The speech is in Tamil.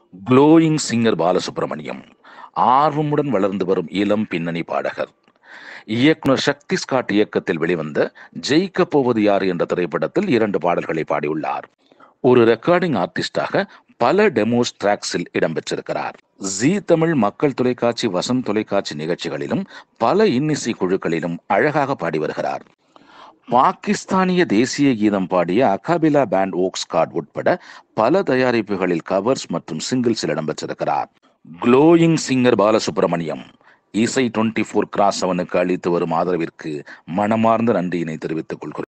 க்ளோயிங் சிங்கர் பாலசுப்ரமணியம் ஆர்வமுடன் வளர்ந்து வரும் இளம் பின்னணி பாடகர் இயக்குனர் சக்தி ஸ்காட் இயக்கத்தில் வெளிவந்த ஜெயிக்க போவது யார் என்ற திரைப்படத்தில் இரண்டு பாடல்களை பாடியுள்ளார் ஒரு ரெக்கார்டிங் ஆர்டிஸ்டாக பல டெமோஸ் டிராக்ஸில் இடம்பெற்றிருக்கிறார் ஜி தமிழ் மக்கள் தொலைக்காட்சி வசந்த் தொலைக்காட்சி நிகழ்ச்சிகளிலும் பல இன்னிசை குழுக்களிலும் அழகாக பாடி வருகிறார் பாகிஸ்தானிய தேசிய கீதம் பாடிய அகாபிலா பேண்ட் ஓக்ஸ் கார்ட் உட்பட பல தயாரிப்புகளில் கவர்ஸ் மற்றும் சிங்கிள்ஸில் இடம்பெற்றிருக்கிறார் க்ளோயிங் சிங்கர் பாலசுப்ரமணியம் இசை டுவெண்ட்டி ஃபோர் கிராஸ் அவனுக்கு அளித்து வரும் ஆதரவிற்கு மனமார்ந்த நன்றியினை தெரிவித்துக் கொள்கிறோம்